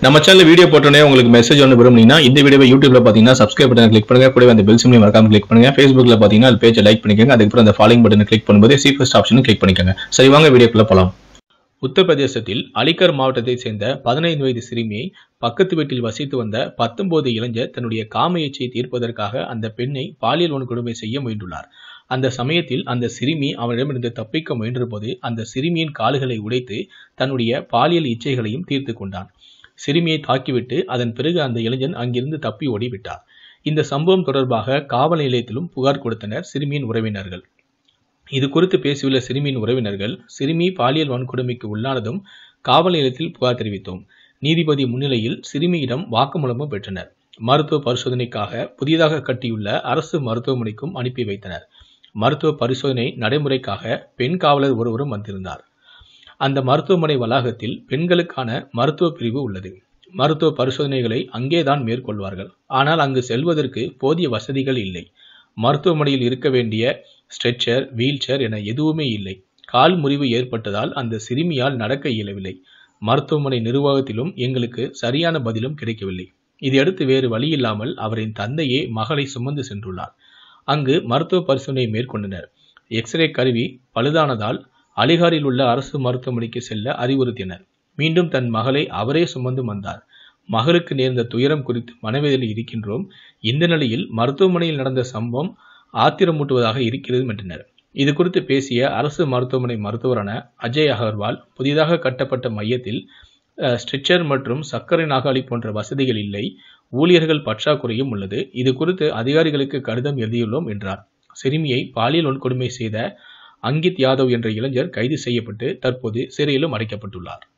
நம்ம channel video போட்டோன்னே உங்களுக்கு மெசேஜ் ஒன்று விரும்புனீங்கன்னா இந்த வீடியோவை யூடியூப்ல பார்த்தீங்கன்னா சப்ஸ்கிரைப் பட்டன் கிளிக் பண்ணுங்க கூடவே அந்த பெல் சிம்லையும் மறக்காம கிளிக் பண்ணுங்க ஃபேஸ்புக்ல பார்த்தீங்கன்னா அது பேஜை லைக் பண்ணிக்கோங்க அதுக்கப்புறம் அந்த ஃபாலோயிங் பட்டனை கிளிக் பண்ணும்போது சி ஃபர்ஸ்ட் ஆப்ஷனும் கிளிக் பண்ணிக்கோங்க சரி வாங்க வீடியோக்குள்ள போலாம் உத்தரப்பிரதேசத்தில் அலிகர் மாவட்டத்தைச் சேர்ந்த பதினைந்து வயது சிறுமியை பக்கத்து வீட்டில் வசித்து வந்த பத்தொன்பது இளைஞர் தன்னுடைய காம இச்சையை தீர்ப்பதற்காக அந்த பெண்ணை பாலியல் வன்கொடுமை செய்ய முயன்றுள்ளார் அந்த சமயத்தில் அந்த சிறுமி அவனிடமிருந்து தப்பிக்க முயன்றபோது அந்த சிறுமியின் கால்களை உடைத்து தன்னுடைய பாலியல் இச்சைகளையும் தீர்த்து கொண்டான் சிறுமியை தாக்கிவிட்டு அதன் பிறகு அந்த இளைஞன் அங்கிருந்து தப்பி ஓடிவிட்டார் இந்த சம்பவம் தொடர்பாக காவல் நிலையத்திலும் புகார் கொடுத்தனர் சிறுமியின் உறவினர்கள் இது குறித்து பேசியுள்ள சிறுமியின் உறவினர்கள் சிறுமி பாலியல் வன்கொடுமைக்கு உள்ளானதும் காவல் நிலையத்தில் புகார் தெரிவித்தோம் நீதிபதி முன்னிலையில் சிறுமியிடம் வாக்குமூலமும் பெற்றனர் மருத்துவ பரிசோதனைக்காக புதிதாக கட்டியுள்ள அரசு மருத்துவமனைக்கும் அனுப்பி வைத்தனர் மருத்துவ பரிசோதனை நடைமுறைக்காக பெண் காவலர் ஒருவரும் வந்திருந்தார் அந்த மருத்துவமனை வளாகத்தில் பெண்களுக்கான மருத்துவ பிரிவு உள்ளது மருத்துவ பரிசோதனைகளை அங்கேதான் மேற்கொள்வார்கள் ஆனால் அங்கு செல்வதற்கு போதிய வசதிகள் இல்லை மருத்துவமனையில் இருக்க வேண்டிய ஸ்ட்ரெச்சர் வீல் சேர் என எதுவுமே இல்லை கால் முறிவு ஏற்பட்டதால் அந்த சிறுமியால் நடக்க இயலவில்லை மருத்துவமனை நிர்வாகத்திலும் எங்களுக்கு சரியான பதிலும் கிடைக்கவில்லை இதையடுத்து வேறு வழியில்லாமல் அவரின் தந்தையே மகளை சுமந்து சென்றுள்ளார் அங்கு மருத்துவ பரிசோதனை மேற்கொண்டனர் எக்ஸ்ரே கருவி பழுதானதால் அலிகாரில் உள்ள அரசு மருத்துவமனைக்கு செல்ல அறிவுறுத்தினர் மீண்டும் தன் மகளை அவரே சுமந்து வந்தார் மகளுக்கு நேர்ந்த துயரம் குறித்து மனவேதலில் இருக்கின்றோம் இந்த நிலையில் மருத்துவமனையில் நடந்த சம்பவம் ஆத்திரமூட்டுவதாக இருக்கிறது என்றனர் இது குறித்து பேசிய அரசு மருத்துவமனை மருத்துவரான அஜய் அகர்வால் புதிதாக கட்டப்பட்ட மையத்தில் ஸ்ட்ரெச்சர் மற்றும் சர்க்கரை நாகாளி போன்ற வசதிகள் இல்லை ஊழியர்கள் பற்றாக்குறையும் உள்ளது இது குறித்து அதிகாரிகளுக்கு கடிதம் எழுதியுள்ளோம் என்றார் சிறுமியை பாலியல் வன்கொடுமை செய்த அங்கித் யாதவ் என்ற இளைஞர் கைது செய்யப்பட்டு தற்போது சிறையிலும் அடைக்கப்பட்டுள்ளார்